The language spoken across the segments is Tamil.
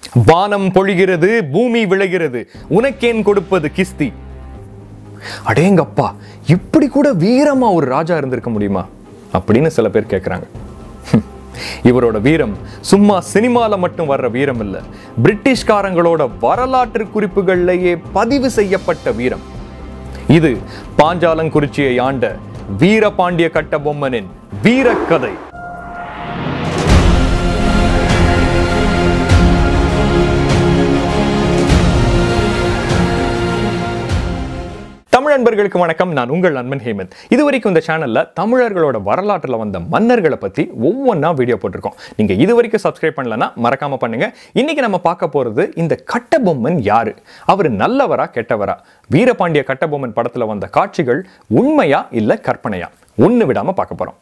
வானம் பொழிகிறது பூமி விளைகிறது உனக்கேன் கொடுப்பது கிஸ்தி அடேங்கப்பா இப்படி கூட வீரமா ஒரு ராஜா இருந்திருக்க முடியுமா அப்படின்னு சில பேர் கேட்குறாங்க இவரோட வீரம் சும்மா சினிமால மட்டும் வர்ற வீரம் இல்ல பிரிட்டிஷ்காரங்களோட வரலாற்று குறிப்புகள்லயே பதிவு செய்யப்பட்ட வீரம் இது பாஞ்சாலங்குறிச்சியை ஆண்ட வீரபாண்டிய கட்டபொம்மனின் வீரக்கதை தமிழ் அன்பர்களுக்கு வணக்கம் நான் உங்கள் நண்பன் ஹேமந்த் இது வரைக்கும் இந்த சேனல்ல தமிழர்களோட வரலாற்றுல வந்த மன்னர்களை பத்தி ஒவ்வொன்றா வீடியோ போட்டிருக்கோம் நீங்க இது வரைக்கும் சப்ஸ்கிரைப் பண்ணலன்னா மறக்காம பண்ணுங்க இன்னைக்கு நம்ம பார்க்க போறது இந்த கட்டபொம்மன் யாரு அவர் நல்லவரா கெட்டவரா வீரபாண்டிய கட்டபொம்மன் படத்துல வந்த காட்சிகள் உண்மையா இல்ல கற்பனையா ஒண்ணு விடாம பார்க்க போறோம்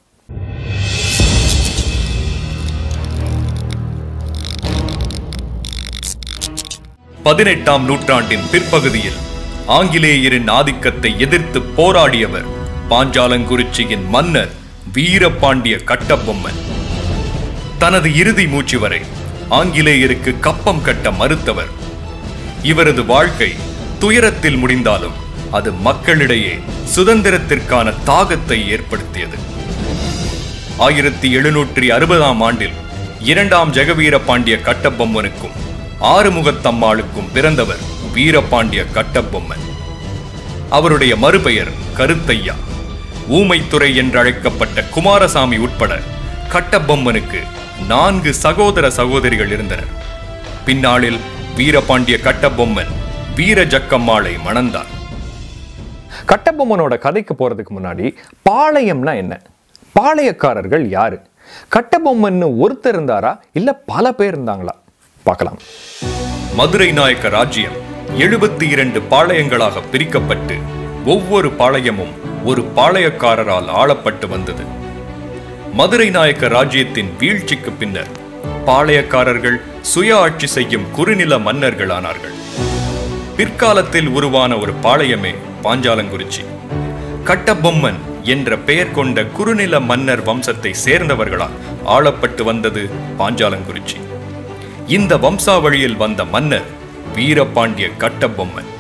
பதினெட்டாம் நூற்றாண்டின் பிற்பகுதியில் ஆங்கிலேயரின் ஆதிக்கத்தை எதிர்த்து போராடியவர் பாஞ்சாலங்குறிச்சியின் மன்னர் வீரபாண்டிய கட்டபொம்மன் தனது இறுதி மூச்சு வரை ஆங்கிலேயருக்கு கப்பம் கட்ட மறுத்தவர் இவரது வாழ்க்கை துயரத்தில் முடிந்தாலும் அது மக்களிடையே சுதந்திரத்திற்கான தாகத்தை ஏற்படுத்தியது ஆயிரத்தி எழுநூற்றி அறுபதாம் ஆண்டில் இரண்டாம் ஜெகவீர பாண்டிய கட்டபொம்மனுக்கும் ஆறுமுகத்தம்மாளுக்கும் பிறந்தவர் வீரபாண்டிய கட்டபொம்மன் அவருடைய மறுபெயர் கருத்தையா ஊமைத்துறை என்றழைக்கப்பட்ட குமாரசாமி உட்பட கட்டபொம்மனுக்கு நான்கு சகோதர சகோதரிகள் இருந்தனர் பின்னாளில் வீரபாண்டிய கட்டபொம்மன் வீர ஜக்கம்மாளை மணந்தார் கட்டபொம்மனோட கதைக்கு போறதுக்கு முன்னாடி பாளையம்னா என்ன பாளையக்காரர்கள் யாரு கட்டபொம்மன் ஒருத்தர் இருந்தாரா இல்ல பல பேர் இருந்தாங்களா பார்க்கலாம் மதுரை நாயக்க ராஜ்யம் எழுபத்தி இரண்டு பாளையங்களாக பிரிக்கப்பட்டு ஒவ்வொரு பாளையமும் ஒரு பாளையக்காரரால் ஆளப்பட்டு வந்தது மதுரை நாயக்க ராஜ்யத்தின் வீழ்ச்சிக்கு பின்னர் பாளையக்காரர்கள் சுய ஆட்சி செய்யும் குறுநில மன்னர்கள் ஆனார்கள் பிற்காலத்தில் உருவான ஒரு பாளையமே பாஞ்சாலங்குறிச்சி கட்டபொம்மன் என்ற பெயர் கொண்ட குறுநில மன்னர் வம்சத்தை சேர்ந்தவர்களால் ஆளப்பட்டு வந்தது பாஞ்சாலங்குறிச்சி இந்த வம்சாவழியில் வந்த மன்னர் வீரபாண்டிய கட்டபொம்மன்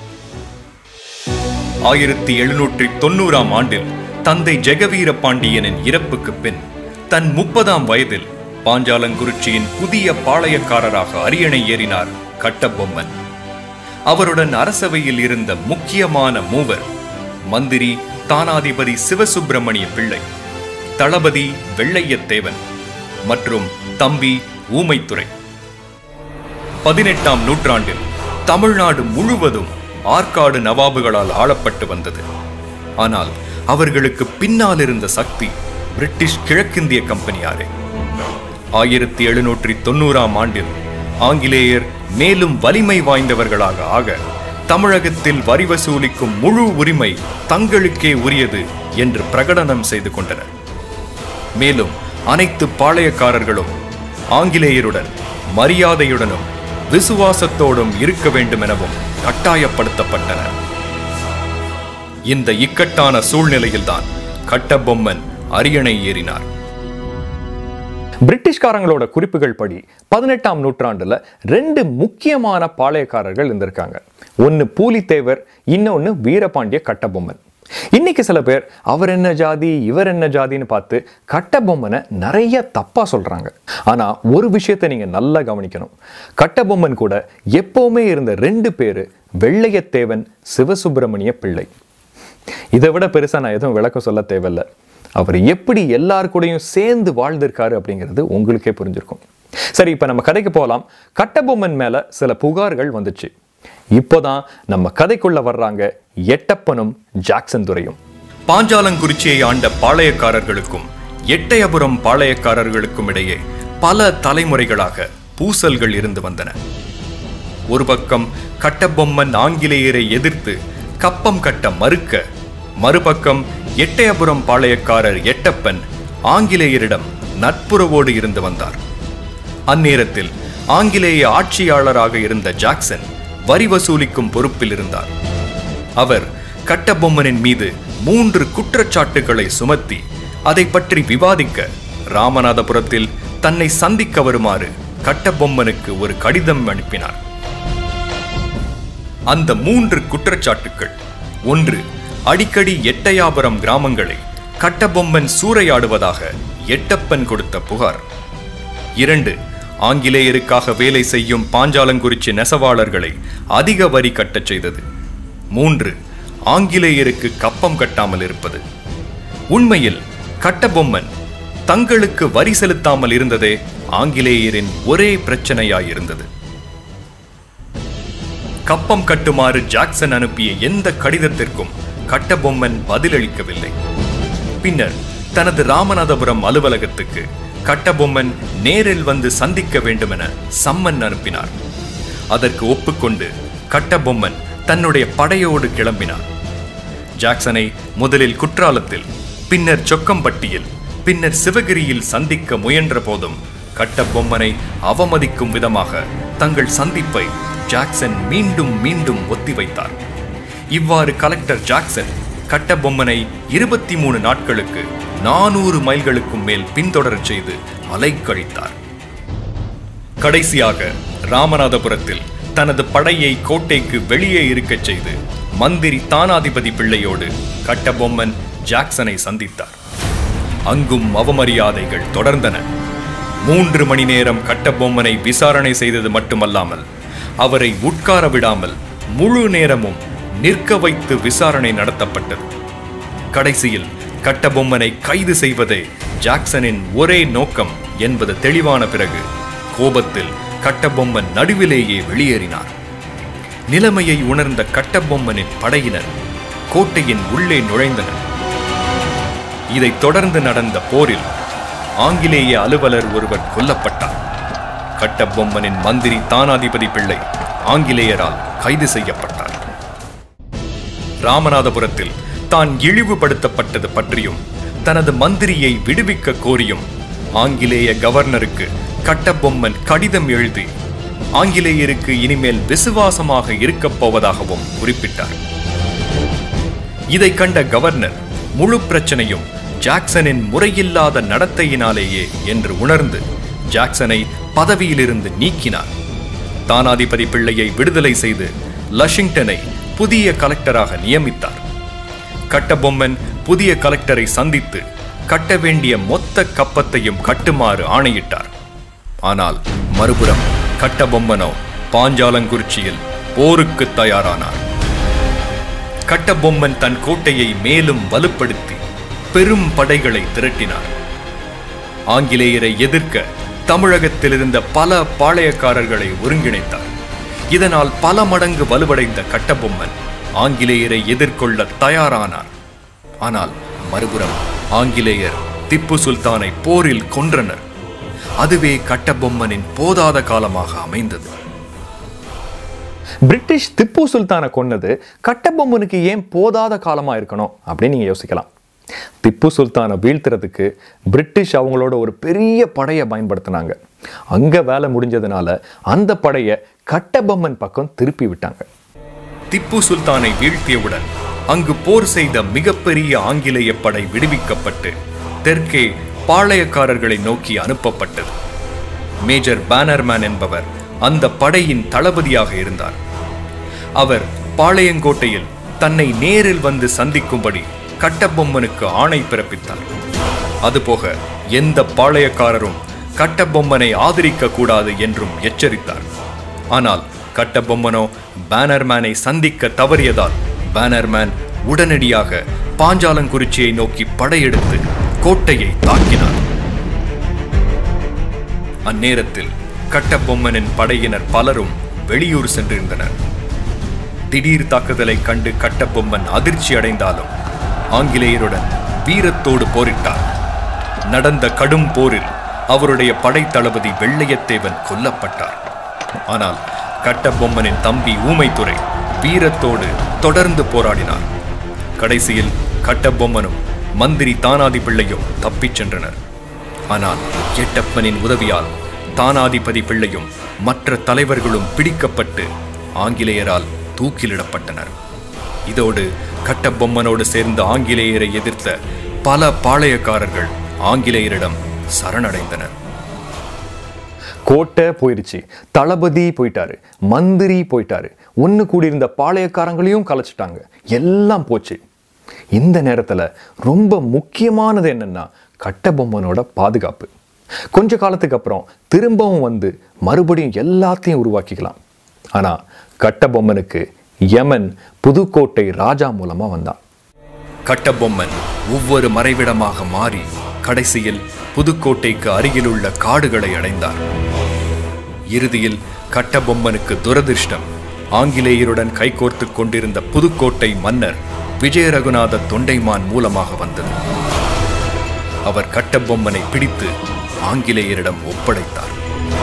ஆயிரத்தி எழுநூற்றி தொண்ணூறாம் ஆண்டில் தந்தை ஜெகவீர பாண்டியனின் இறப்புக்கு பின் தன் முப்பதாம் வயதில் பாஞ்சாலங்குறிச்சியின் புதிய பாளையக்காரராக அரியணை ஏறினார் கட்டபொம்மன் அவருடன் அரசவையில் இருந்த முக்கியமான மூவர் மந்திரி தானாதிபதி சிவசுப்பிரமணிய பிள்ளை தளபதி வெள்ளையத்தேவன் மற்றும் தம்பி ஊமைத்துறை பதினெட்டாம் நூற்றாண்டில் தமிழ்நாடு முழுவதும் ஆற்காடு நவாபுகளால் ஆளப்பட்டு வந்தது ஆனால் அவர்களுக்கு பின்னால் இருந்த சக்தி பிரிட்டிஷ் கிழக்கிந்திய கம்பெனியாரே ஆயிரத்தி எழுநூற்றி தொண்ணூறாம் ஆண்டில் ஆங்கிலேயர் மேலும் வலிமை வாய்ந்தவர்களாக ஆக தமிழகத்தில் வரி வசூலிக்கும் முழு உரிமை தங்களுக்கே உரியது என்று பிரகடனம் செய்து கொண்டனர் மேலும் அனைத்து பாளையக்காரர்களும் ஆங்கிலேயருடன் மரியாதையுடனும் விசுவாசத்தோடும் இருக்க வேண்டும் எனவும் கட்டாயப்படுத்தப்பட்டனர் இந்த இக்கட்டான சூழ்நிலையில்தான் கட்டபொம்மன் அரியணை ஏறினார் பிரிட்டிஷ்காரங்களோட குறிப்புகள் படி பதினெட்டாம் நூற்றாண்டுல ரெண்டு முக்கியமான பாளையக்காரர்கள் இருந்திருக்காங்க ஒன்னு பூலித்தேவர் இன்னொன்னு வீரபாண்டிய கட்டபொம்மன் இன்னைக்கு சில பேர் அவர் என்ன ஜாதி இவர் என்ன ஜாதின்னு பார்த்து கட்டபொம்மனை நிறைய தப்பா சொல்றாங்க ஆனா ஒரு விஷயத்தை நீங்க நல்லா கவனிக்கணும் கட்டபொம்மன் கூட எப்பவுமே இருந்த ரெண்டு பேரு வெள்ளையத்தேவன் சிவசுப்பிரமணிய பிள்ளை இதை விட பெருசா நான் எதுவும் விளக்கம் சொல்ல தேவையில்ல அவர் எப்படி எல்லார் கூடயும் சேர்ந்து வாழ்ந்திருக்காரு அப்படிங்கிறது உங்களுக்கே புரிஞ்சிருக்கும் சரி இப்ப நம்ம கதைக்கு போகலாம் கட்டபொம்மன் மேல சில புகார்கள் வந்துச்சு இப்போதான் நம்ம கதைக்குள்ள வர்றாங்க எட்டப்பனும் ஜாக்சன் துரையும் பாஞ்சாலங்குறிச்சியை ஆண்ட பாளையக்காரர்களுக்கும் எட்டயபுரம் பாளையக்காரர்களுக்கும் இடையே பல தலைமுறைகளாக பூசல்கள் இருந்து வந்தன ஒரு பக்கம் கட்டபொம்மன் ஆங்கிலேயரை எதிர்த்து கப்பம் கட்ட மறுக்க மறுபக்கம் எட்டயபுரம் பாளையக்காரர் எட்டப்பன் ஆங்கிலேயரிடம் நட்புறவோடு இருந்து வந்தார் அந்நேரத்தில் ஆங்கிலேய ஆட்சியாளராக இருந்த ஜாக்சன் வரி வசூலிக்கும் பொறுப்பில் இருந்தார் அவர் கட்டபொம்மனின் மீது மூன்று குற்றச்சாட்டுகளை சுமத்தி அதை பற்றி விவாதிக்க ராமநாதபுரத்தில் தன்னை சந்திக்க வருமாறு கட்டபொம்மனுக்கு ஒரு கடிதம் அனுப்பினார் அந்த மூன்று குற்றச்சாட்டுக்கள் ஒன்று அடிக்கடி எட்டயாபுரம் கிராமங்களை கட்டபொம்மன் சூறையாடுவதாக எட்டப்பன் கொடுத்த புகார் இரண்டு ஆங்கிலேயருக்காக வேலை செய்யும் பாஞ்சாலங்குறிச்சி நெசவாளர்களை அதிக வரி கட்டச் செய்தது மூன்று ஆங்கிலேயருக்கு கப்பம் கட்டாமல் இருப்பது உண்மையில் கட்டபொம்மன் தங்களுக்கு வரி செலுத்தாமல் இருந்ததே ஆங்கிலேயரின் ஒரே பிரச்சனையாயிருந்தது கப்பம் கட்டுமாறு ஜாக்சன் அனுப்பிய எந்த கடிதத்திற்கும் கட்டபொம்மன் பதிலளிக்கவில்லை பின்னர் தனது ராமநாதபுரம் அலுவலகத்துக்கு கட்டபொம்மன் நேரில் வந்து சந்திக்க வேண்டுமென சம்மன் அனுப்பினார் அதற்கு ஒப்புக்கொண்டு கட்டபொம்மன் தன்னுடைய படையோடு கிளம்பினார் ஜாக்சனை முதலில் குற்றாலத்தில் பின்னர் சொக்கம்பட்டியில் பின்னர் சிவகிரியில் சந்திக்க முயன்ற போதும் கட்டபொம்மனை அவமதிக்கும் விதமாக தங்கள் சந்திப்பை ஜாக்சன் மீண்டும் மீண்டும் ஒத்திவைத்தார் இவ்வாறு கலெக்டர் ஜாக்சன் கட்டபொம்மனை இருபத்தி மூணு நாட்களுக்கு நானூறு மைல்களுக்கும் மேல் பின்தொடரச் செய்து அலைக்கழித்தார் கடைசியாக ராமநாதபுரத்தில் தனது படையை கோட்டைக்கு வெளியே இருக்கச் செய்து மந்திரி தானாதிபதி பிள்ளையோடு கட்டபொம்மன் ஜாக்சனை சந்தித்தார் அங்கும் அவமரியாதைகள் தொடர்ந்தன மூன்று மணி நேரம் கட்டபொம்மனை விசாரணை செய்தது மட்டுமல்லாமல் அவரை உட்கார விடாமல் முழு நேரமும் நிற்க வைத்து விசாரணை நடத்தப்பட்டது கடைசியில் கட்டபொம்மனை கைது செய்வதே ஜாக்சனின் ஒரே நோக்கம் என்பது தெளிவான பிறகு கோபத்தில் கட்டபொம்மன் நடுவிலேயே வெளியேறினார் நிலைமையை உணர்ந்த கட்டபொம்மனின் படையினர் கோட்டையின் உள்ளே நுழைந்தனர் இதைத் தொடர்ந்து நடந்த போரில் ஆங்கிலேய அலுவலர் ஒருவர் கொல்லப்பட்டார் கட்டபொம்மனின் மந்திரி தானாதிபதி பிள்ளை ஆங்கிலேயரால் கைது செய்யப்பட்டார் ராமநாதபுரத்தில் தான் இழிவுபடுத்தப்பட்டது பற்றியும் தனது மந்திரியை விடுவிக்க கோரியும் ஆங்கிலேய கவர்னருக்கு கட்டபொம்மன் கடிதம் எழுதி ஆங்கிலேயருக்கு இனிமேல் விசுவாசமாக இருக்கப் போவதாகவும் குறிப்பிட்டார் இதை கண்ட கவர்னர் முழு பிரச்சனையும் ஜாக்சனின் முறையில்லாத நடத்தையினாலேயே என்று உணர்ந்து ஜாக்சனை பதவியிலிருந்து நீக்கினார் தானாதிபதி பிள்ளையை விடுதலை செய்து லஷிங்டனை புதிய கலெக்டராக நியமித்தார் கட்டபொம்மன் புதிய கலெக்டரை சந்தித்து கட்ட வேண்டிய மொத்த கப்பத்தையும் கட்டுமாறு ஆணையிட்டார் ஆனால் மறுபுறம் கட்டபொம்மனோ பாஞ்சாலங்குறிச்சியில் போருக்கு தயாரானார் கட்டபொம்மன் தன் கோட்டையை மேலும் வலுப்படுத்தி பெரும் படைகளை திரட்டினார் ஆங்கிலேயரை எதிர்க்க தமிழகத்தில் இருந்த பல பாளையக்காரர்களை ஒருங்கிணைத்தார் இதனால் பல மடங்கு வலுவடைந்த கட்டபொம்மன் ஆங்கிலேயரை எதிர்கொள்ள தயாரானார் ஆனால் மறுபுறம் ஆங்கிலேயர் திப்பு சுல்தானை போரில் கொன்றனர் அதுவே கட்டபொம்மனின் போதாத காலமாக அமைந்தது பிரிட்டிஷ் திப்பு சுல்தானை கொன்னது கட்டபொம்மனுக்கு ஏன் போதாத காலமா இருக்கணும் அப்படின்னு நீங்க யோசிக்கலாம் திப்பு சுல்தானை வீழ்த்துறதுக்கு பிரிட்டிஷ் அவங்களோட ஒரு பெரிய படையை பயன்படுத்தினாங்க அங்க வேலை முடிஞ்சதுனால அந்த படையை கட்டபொம்மன் பக்கம் திருப்பி விட்டாங்க திப்பு சுல்தானை வீழ்த்தியவுடன் அங்கு போர் செய்த மிகப்பெரிய ஆங்கிலேய படை விடுவிக்கப்பட்டு தெற்கே பாளையக்காரர்களை நோக்கி அனுப்பப்பட்டது மேஜர் பேனர்மேன் என்பவர் அந்த படையின் தளபதியாக இருந்தார் அவர் பாளையங்கோட்டையில் தன்னை நேரில் வந்து சந்திக்கும்படி கட்டபொம்மனுக்கு ஆணை பிறப்பித்தார் அதுபோக எந்த பாளையக்காரரும் கட்டபொம்மனை ஆதரிக்க கூடாது என்றும் எச்சரித்தார் ஆனால் கட்டபொம்மனோ பேனர்மேனை சந்திக்க தவறியதால் பேனர்மேன் உடனடியாக பாஞ்சாலங்குறிச்சியை நோக்கி படையெடுத்து கோட்டையை தாக்கினார் அந்நேரத்தில் கட்டபொம்மனின் படையினர் பலரும் வெளியூர் சென்றிருந்தனர் திடீர் தாக்குதலை கண்டு கட்டபொம்மன் அதிர்ச்சி அடைந்தாலும் ஆங்கிலேயருடன் வீரத்தோடு போரிட்டார் நடந்த கடும் போரில் அவருடைய படை தளபதி வெள்ளையத்தேவன் கொல்லப்பட்டார் ஆனால் கட்டபொம்மனின் தம்பி ஊமைத்துறை வீரத்தோடு தொடர்ந்து போராடினார் கடைசியில் கட்டபொம்மனும் மந்திரி தானாதி பிள்ளையும் தப்பிச் சென்றனர் ஆனால் எட்டப்பனின் உதவியால் தானாதிபதி பிள்ளையும் மற்ற தலைவர்களும் பிடிக்கப்பட்டு ஆங்கிலேயரால் தூக்கிலிடப்பட்டனர் இதோடு கட்டபொம்மனோடு சேர்ந்த ஆங்கிலேயரை எதிர்த்த பல பாளையக்காரர்கள் ஆங்கிலேயரிடம் சரணடைந்தனர் கோட்டை போயிருச்சு தளபதி போயிட்டாரு மந்திரி போயிட்டாரு ஒன்று கூடியிருந்த பாளையக்காரங்களையும் கலைச்சிட்டாங்க எல்லாம் போச்சு இந்த நேரத்தில் ரொம்ப முக்கியமானது என்னன்னா கட்டபொம்மனோட பாதுகாப்பு கொஞ்ச காலத்துக்கு அப்புறம் திரும்பவும் வந்து மறுபடியும் எல்லாத்தையும் உருவாக்கிக்கலாம் ஆனால் கட்டபொம்மனுக்கு யமன் புதுக்கோட்டை ராஜா மூலமா வந்தான் கட்டபொம்மன் ஒவ்வொரு மறைவிடமாக மாறி கடைசியில் புதுக்கோட்டைக்கு அருகிலுள்ள காடுகளை அடைந்தார் இறுதியில் கட்டபொம்மனுக்கு துரதிர்ஷ்டம் ஆங்கிலேயருடன் கைகோர்த்துக் கொண்டிருந்த புதுக்கோட்டை மன்னர் விஜய ரகுநாத தொண்டைமான் மூலமாக வந்தது அவர் கட்டபொம்மனை பிடித்து ஆங்கிலேயரிடம் ஒப்படைத்தார்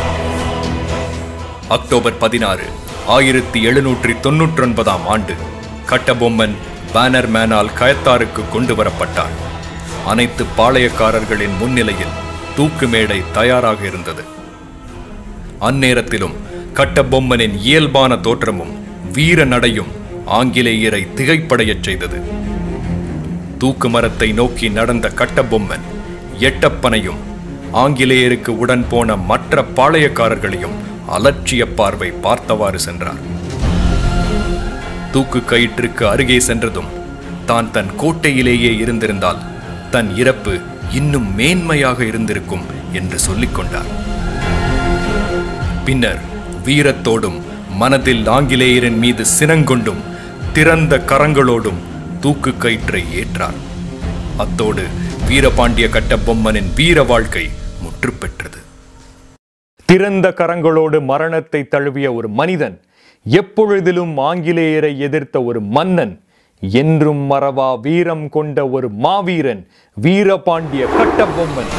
அக்டோபர் பதினாறு ஆயிரத்தி எழுநூற்றி தொன்னூற்றொன்பதாம் ஆண்டு கட்டபொம்மன் பேனர் மேனால் கயத்தாருக்கு கொண்டு வரப்பட்டார் அனைத்து பாளையக்காரர்களின் முன்னிலையில் தூக்கு மேடை தயாராக இருந்தது அந்நேரத்திலும் கட்டபொம்மனின் இயல்பான தோற்றமும் வீர நடையும் ஆங்கிலேயரை திகைப்படையச் செய்தது தூக்கு மரத்தை நோக்கி நடந்த கட்டபொம்மன் எட்டப்பனையும் ஆங்கிலேயருக்கு உடன் போன மற்ற பாளையக்காரர்களையும் அலட்சிய பார்வை பார்த்தவாறு சென்றார் தூக்கு கயிற்றுக்கு அருகே சென்றதும் தான் தன் கோட்டையிலேயே இருந்திருந்தால் தன் இறப்பு இன்னும் மேன்மையாக இருந்திருக்கும் என்று சொல்லிக் கொண்டார் பின்னர் வீரத்தோடும் மனதில் ஆங்கிலேயரின் மீது சினங்கொண்டும் திறந்த கரங்களோடும் தூக்கு கயிற்றை ஏற்றார் அத்தோடு வீரபாண்டிய கட்டபொம்மனின் வீர வாழ்க்கை முற்று பெற்றது திறந்த கரங்களோடு மரணத்தை தழுவிய ஒரு மனிதன் எப்பொழுதிலும் ஆங்கிலேயரை எதிர்த்த ஒரு மன்னன் என்றும் மறவா வீரம் கொண்ட ஒரு மாவீரன் வீரபாண்டிய கட்டபொம்மன்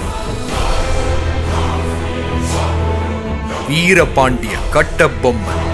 வீரபாண்டிய கட்டபொம்மன்